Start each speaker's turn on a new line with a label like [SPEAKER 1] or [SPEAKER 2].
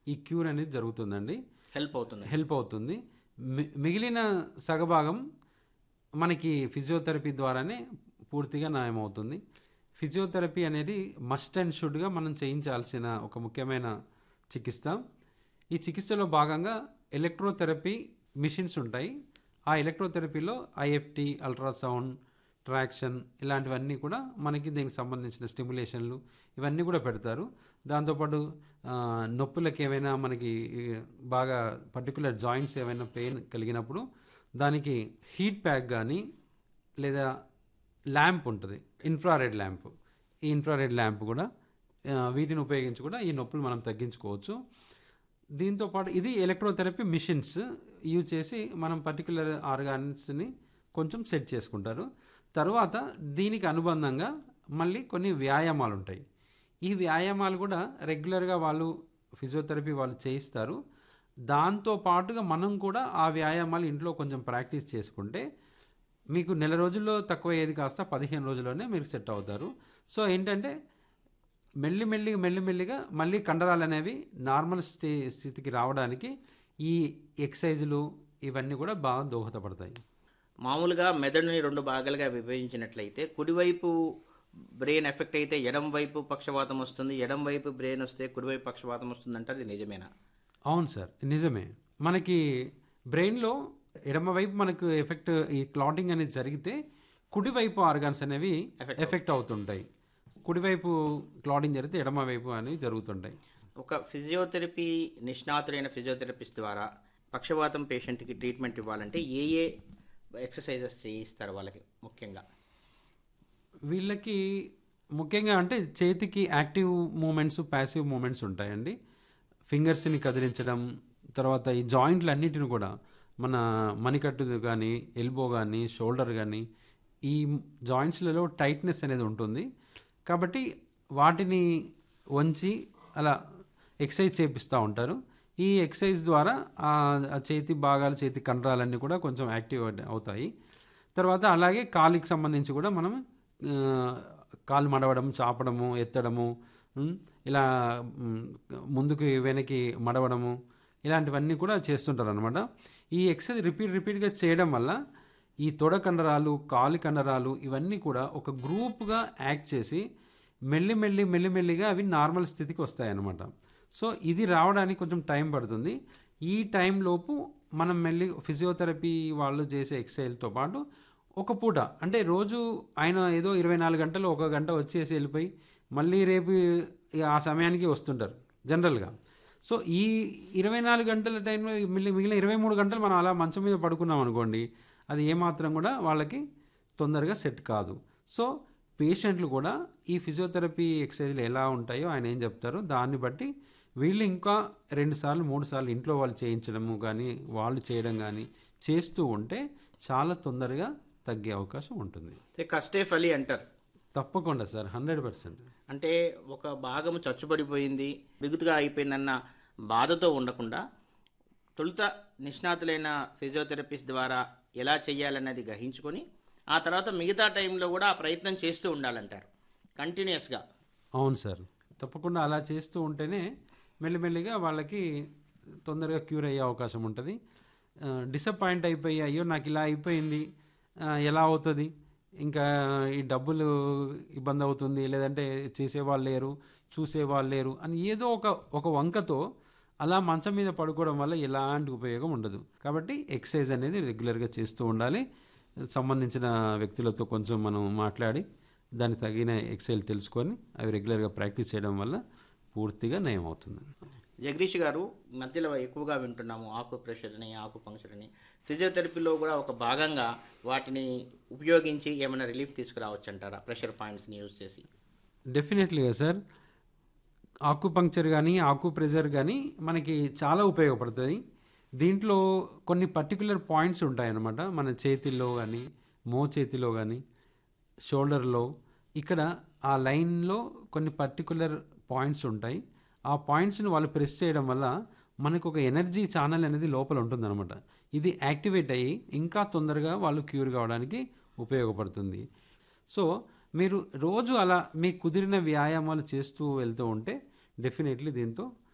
[SPEAKER 1] ఈ క్యూర్ అనేది జరుగుతుందండి
[SPEAKER 2] హెల్ప్ అవుతుంది
[SPEAKER 1] హెల్ప్ అవుతుంది మి- మిగిలిన సగభాగం మనకి ఫిజియోథెరపీ ద్వారానే పూర్తిగా నయమవుతుంది ఫిజియోథెరపీ అనేది మస్ట్ అండ్ షుడ్గా మనం చేయించాల్సిన ఒక ముఖ్యమైన చికిత్స ఈ చికిత్సలో భాగంగా ఎలక్ట్రోథెరపీ మిషన్స్ ఉంటాయి ఆ ఎలక్ట్రోథెరపీలో ఐఎఫ్టి అల్ట్రాసౌండ్ ట్రాక్షన్ ఇలాంటివన్నీ కూడా మనకి దీనికి సంబంధించిన స్టిమ్యులేషన్లు ఇవన్నీ కూడా పెడతారు దాంతోపాటు ఆ, నొప్పులకు ఏమైనా మనకి ఈ, బాగా పర్టికులర్ జాయింట్స్ ఏమైనా పెయిన్ కలిగినప్పుడు దానికి హీట్ ప్యాక్ కానీ లేదా ల్యాంప్ ఉంటుంది ఇన్ఫ్రారెడ్ ల్యాంప్ ఈ ఇన్ఫ్రారెడ్ ల్యాంప్ కూడా ఆ, వీటిని ఉపయోగించి కూడా ఈ నొప్పులు మనం తగ్గించుకోవచ్చు దీంతో పాటు ఇది ఎలక్ట్రోథెరపీ మిషన్స్ యూజ్ చేసి మనం పర్టికులర్ ఆర్గాన్స్ని కొంచెం సెట్ చేసుకుంటారు తర్వాత దీనికి అనుబంధంగా మళ్ళీ కొన్ని వ్యాయామాలు ఉంటాయి ఈ వ్యాయామాలు కూడా రెగ్యులర్గా వాళ్ళు ఫిజియోథెరపీ వాళ్ళు చేయిస్తారు దాంతో పాటుగా మనం కూడా ఆ వ్యాయామాలు ఇంట్లో కొంచెం ప్రాక్టీస్ చేసుకుంటే మీకు నెల రోజుల్లో తక్కువ ఏది కాస్త పదిహేను రోజుల్లోనే మీరు సెట్ అవుతారు సో ఏంటంటే మెల్లి మెల్లిగా మెల్లిమెల్లిగా మళ్ళీ కండరాలు అనేవి నార్మల్ స్టే స్థితికి రావడానికి ఈ ఎక్సర్సైజులు ఇవన్నీ కూడా బాగా దోహదపడతాయి
[SPEAKER 2] మామూలుగా మెదడుని రెండు భాగాలుగా విభజించినట్లయితే కుడివైపు బ్రెయిన్ ఎఫెక్ట్ అయితే ఎడం వైపు పక్షవాతం వస్తుంది ఎడం వైపు బ్రెయిన్ వస్తే కుడివైపు పక్షవాతం వస్తుంది అంటే అది నిజమేనా
[SPEAKER 1] అవును సార్ నిజమే మనకి బ్రెయిన్లో ఎడమవైపు మనకు ఎఫెక్ట్ ఈ క్లాటింగ్ అనేది జరిగితే కుడివైపు ఆర్గాన్స్ అనేవి ఎఫెక్ట్ అవుతుంటాయి కుడివైపు క్లాటింగ్ జరిగితే ఎడమవైపు అనేవి జరుగుతుంటాయి
[SPEAKER 2] ఒక ఫిజియోథెరపీ నిష్ణాతులైన ఫిజియోథెరపిస్ట్ ద్వారా పక్షవాతం పేషెంట్కి ట్రీట్మెంట్ ఇవ్వాలంటే ఏ ఏ ఎక్సర్సైజెస్ చేయిస్తారు వాళ్ళకి ముఖ్యంగా
[SPEAKER 1] వీళ్ళకి ముఖ్యంగా అంటే చేతికి యాక్టివ్ మూమెంట్స్ ప్యాసివ్ మూమెంట్స్ ఉంటాయండి ఫింగర్స్ని కదిలించడం తర్వాత ఈ జాయింట్లు అన్నిటిని కూడా మన మణికట్టు కానీ ఎల్బో కానీ షోల్డర్ కానీ ఈ జాయింట్స్లలో టైట్నెస్ అనేది ఉంటుంది కాబట్టి వాటిని వంచి అలా ఎక్సర్సైజ్ చేపిస్తూ ఉంటారు ఈ ఎక్సర్సైజ్ ద్వారా ఆ ఆ చేతి భాగాలు చేతి కండరాలన్నీ కూడా కొంచెం యాక్టివ్ అవుతాయి తర్వాత అలాగే కాలికి సంబంధించి కూడా మనం ఆ, కాలు మడవడం చాపడము ఎత్తడము ఉమ్, ఇలా ఉమ్, ముందుకు వెనక్కి మడవడము ఇలాంటివన్నీ కూడా చేస్తుంటారు అనమాట ఈ ఎక్సర్సైజ్ రిపీట్ రిపీట్గా చేయడం వల్ల ఈ తొడ కండరాలు కాలి కండరాలు ఇవన్నీ కూడా ఒక గ్రూప్గా యాక్ట్ చేసి మెల్లి మెల్లి మెల్లిమెల్లిగా అవి నార్మల్ స్థితికి వస్తాయి అన్నమాట సో ఇది రావడానికి కొంచెం టైం పడుతుంది ఈ టైం లోపు మనం మెల్లి ఫిజియోథెరపీ వాళ్ళు చేసే ఎక్సర్సైజ్తో పాటు ఒక పూట అంటే రోజు ఆయన ఏదో ఇరవై నాలుగు గంటలు ఒక గంట వచ్చేసి వెళ్ళిపోయి మళ్ళీ రేపు ఇక ఆ సమయానికి వస్తుంటారు జనరల్గా సో ఈ ఇరవై నాలుగు గంటల టైంలో మిగిలిన మిగిలిన ఇరవై మూడు గంటలు మనం అలా మంచం మీద పడుకున్నాం అనుకోండి అది ఏమాత్రం కూడా వాళ్ళకి తొందరగా సెట్ కాదు సో పేషెంట్లు కూడా ఈ ఫిజియోథెరపీ ఎక్సర్సైజ్లు ఎలా ఉంటాయో ఆయన ఏం చెప్తారో దాన్ని బట్టి వీళ్ళు ఇంకా రెండు సార్లు మూడు సార్లు ఇంట్లో వాళ్ళు చేయించడము కానీ వాళ్ళు చేయడం కానీ చేస్తూ ఉంటే చాలా తొందరగా తగ్గే అవకాశం ఉంటుంది
[SPEAKER 2] అయితే కష్టే ఫలి అంటారు
[SPEAKER 1] తప్పకుండా సార్ హండ్రెడ్ పర్సెంట్
[SPEAKER 2] అంటే ఒక భాగం చచ్చుబడిపోయింది బిగుతుగా అయిపోయిందన్న బాధతో ఉండకుండా తొలుత నిష్ణాతులైన ఫిజియోథెరపిస్ట్ ద్వారా ఎలా చేయాలన్నది గ్రహించుకొని ఆ తర్వాత మిగతా టైంలో కూడా ఆ ప్రయత్నం చేస్తూ ఉండాలంటారు కంటిన్యూస్గా
[SPEAKER 1] అవును సార్ తప్పకుండా అలా చేస్తూ ఉంటేనే మెల్లిమెల్లిగా వాళ్ళకి తొందరగా క్యూర్ అయ్యే అవకాశం ఉంటుంది డిసప్పాయింట్ అయిపోయి అయ్యో నాకు ఇలా అయిపోయింది ఆ, ఎలా అవుతుంది ఇంకా ఈ డబ్బులు ఇబ్బంది అవుతుంది లేదంటే చేసేవాళ్ళు లేరు చూసేవాళ్ళు లేరు అని ఏదో ఒక ఒక వంకతో అలా మంచం మీద పడుకోవడం వల్ల ఎలాంటి ఉపయోగం ఉండదు కాబట్టి ఎక్సర్సైజ్ అనేది రెగ్యులర్గా చేస్తూ ఉండాలి సంబంధించిన వ్యక్తులతో కొంచెం మనం మాట్లాడి దానికి తగిన ఎక్సైల్ తెలుసుకొని అవి రెగ్యులర్గా ప్రాక్టీస్ చేయడం వల్ల పూర్తిగా నయం అవుతుంది
[SPEAKER 2] జగదీష్ గారు మధ్యలో ఎక్కువగా వింటున్నాము ఆకు ప్రెషర్ అని ఆకు పంక్చర్ అని ఫిజియోథెరపీలో కూడా ఒక భాగంగా వాటిని ఉపయోగించి ఏమైనా రిలీఫ్ తీసుకురావచ్చు అంటారా ప్రెషర్ పాయింట్స్ని యూజ్ చేసి
[SPEAKER 1] డెఫినెట్లీగా సార్ ఆకుపంక్చర్ కానీ ఆకు ప్రెజర్ కానీ మనకి చాలా ఉపయోగపడుతుంది దీంట్లో కొన్ని పర్టికులర్ పాయింట్స్ ఉంటాయన్నమాట మన చేతిలో కానీ మో చేతిలో కానీ షోల్డర్లో ఇక్కడ ఆ లైన్లో కొన్ని పర్టికులర్ పాయింట్స్ ఉంటాయి ఆ పాయింట్స్ని వాళ్ళు ప్రెస్ చేయడం వల్ల మనకు ఒక ఎనర్జీ ఛానల్ అనేది లోపల ఉంటుందన్నమాట ఇది యాక్టివేట్ అయ్యి ఇంకా తొందరగా వాళ్ళు క్యూర్ కావడానికి ఉపయోగపడుతుంది సో మీరు రోజు అలా మీకు కుదిరిన వ్యాయామాలు చేస్తూ వెళ్తూ ఉంటే డెఫినెట్లీ దీంతో